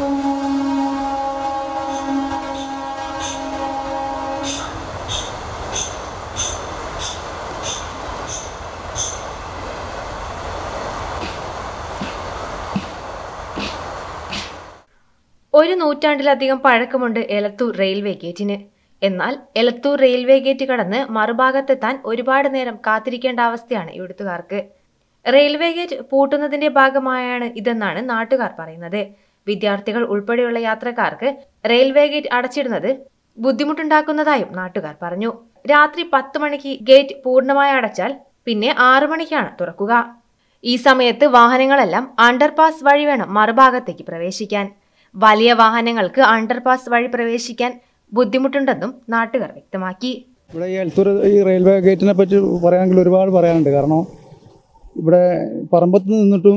ഒരു നൂറ്റാണ്ടിലധികം പഴക്കമുണ്ട് എലത്തൂർ റെയിൽവേ ഗേറ്റിന് എന്നാൽ എലത്തൂർ റെയിൽവേ ഗേറ്റ് കടന്ന് മറുഭാഗത്തെത്താൻ ഒരുപാട് നേരം കാത്തിരിക്കേണ്ട അവസ്ഥയാണ് ഇവിടുത്തുകാർക്ക് റെയിൽവേ ഗേറ്റ് പൂട്ടുന്നതിന്റെ ഭാഗമായാണ് ഇതെന്നാണ് നാട്ടുകാർ പറയുന്നത് വിദ്യാർത്ഥികൾ ഉൾപ്പെടെയുള്ള യാത്രക്കാർക്ക് റെയിൽവേ ഗേറ്റ് അടച്ചിടുന്നത് ബുദ്ധിമുട്ടുണ്ടാക്കുന്നതായും നാട്ടുകാർ പറഞ്ഞു രാത്രി പത്ത് മണിക്ക് ഗേറ്റ് പൂർണ്ണമായി അടച്ചാൽ പിന്നെ ആറു മണിക്കാണ് തുറക്കുക ഈ സമയത്ത് വാഹനങ്ങളെല്ലാം അണ്ടർപാസ് വഴി വേണം മറുഭാഗത്തേക്ക് പ്രവേശിക്കാൻ വലിയ വാഹനങ്ങൾക്ക് അണ്ടർപാസ് വഴി പ്രവേശിക്കാൻ ബുദ്ധിമുട്ടുണ്ടെന്നും നാട്ടുകാർ വ്യക്തമാക്കി ഇവിടെ ഈ എലത്തൂർ ഈ റെയിൽവേ ഗേറ്റിനെ പറ്റി പറയുകയാണെങ്കിൽ ഒരുപാട് പറയാനുണ്ട് കാരണം ഇവിടെ പറമ്പത്ത് നിന്നിട്ടും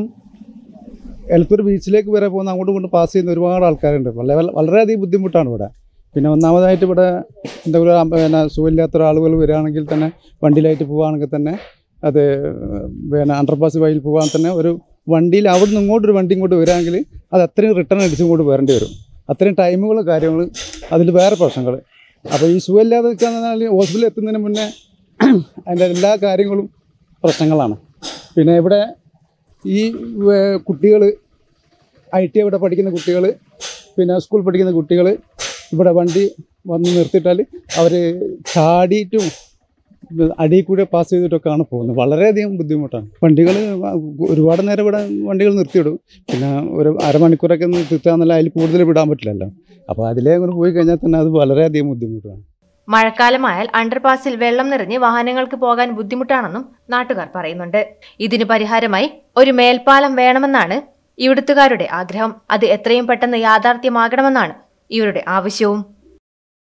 എലത്തൂർ ബീച്ചിലേക്ക് വരെ പോകുന്ന അങ്ങോട്ടും ഇങ്ങോട്ടും പാസ് ചെയ്യുന്ന ഒരുപാട് ആൾക്കാരുണ്ട് വളരെ വളരെയധികം ബുദ്ധിമുട്ടാണ് ഇവിടെ പിന്നെ ഒന്നാമതായിട്ട് ഇവിടെ എന്തെങ്കിലും ആ പിന്നെ സുഖമില്ലാത്ത ആളുകൾ വരികയാണെങ്കിൽ തന്നെ വണ്ടിയിലായിട്ട് പോവുകയാണെങ്കിൽ തന്നെ അത് പിന്നെ അണ്ടർപാസ് വഴിയിൽ പോകാൻ തന്നെ ഒരു വണ്ടിയിൽ അവിടെ നിന്ന് ഇങ്ങോട്ടൊരു വണ്ടി ഇങ്ങോട്ട് വരികയാണെങ്കിൽ അത് അത്രയും റിട്ടേൺ അടിച്ച് ഇങ്ങോട്ട് വരേണ്ടി വരും അത്രയും ടൈമുകളും കാര്യങ്ങളും അതിൽ വേറെ പ്രശ്നങ്ങൾ അപ്പോൾ ഈ സുഖമില്ലാതെ നിൽക്കുക ഹോസ്പിറ്റലിൽ എത്തുന്നതിന് മുന്നേ അതിൻ്റെ എല്ലാ കാര്യങ്ങളും പ്രശ്നങ്ങളാണ് പിന്നെ ഇവിടെ ഈ കുട്ടികൾ ഐ ടി ഇവിടെ പഠിക്കുന്ന കുട്ടികൾ പിന്നെ സ്കൂൾ പഠിക്കുന്ന കുട്ടികൾ ഇവിടെ വണ്ടി വന്ന് നിർത്തിയിട്ടാൽ അവർ ചാടിയിട്ടും അടിയിൽ കൂടെ പാസ് ചെയ്തിട്ടൊക്കെയാണ് പോകുന്നത് വളരെയധികം ബുദ്ധിമുട്ടാണ് വണ്ടികൾ ഒരുപാട് നേരം ഇവിടെ വണ്ടികൾ നിർത്തിയിടും പിന്നെ ഒരു അരമണിക്കൂറൊക്കെ നിർത്താന്നല്ല അതിൽ കൂടുതൽ വിടാൻ പറ്റില്ലല്ലോ അപ്പോൾ അതിലേ അങ്ങോട്ട് പോയി കഴിഞ്ഞാൽ തന്നെ അത് വളരെയധികം ബുദ്ധിമുട്ടാണ് മഴക്കാലമായാൽ അണ്ടർപാസിൽ വെള്ളം നിറഞ്ഞ് വാഹനങ്ങൾക്ക് പോകാൻ ബുദ്ധിമുട്ടാണെന്നും നാട്ടുകാർ പറയുന്നുണ്ട് ഇതിന് പരിഹാരമായി ഒരു മേൽപ്പാലം വേണമെന്നാണ് ഇവിടുത്തുകാരുടെ ആഗ്രഹം അത് എത്രയും പെട്ടെന്ന് യാഥാർത്ഥ്യമാകണമെന്നാണ് ഇവരുടെ ആവശ്യവും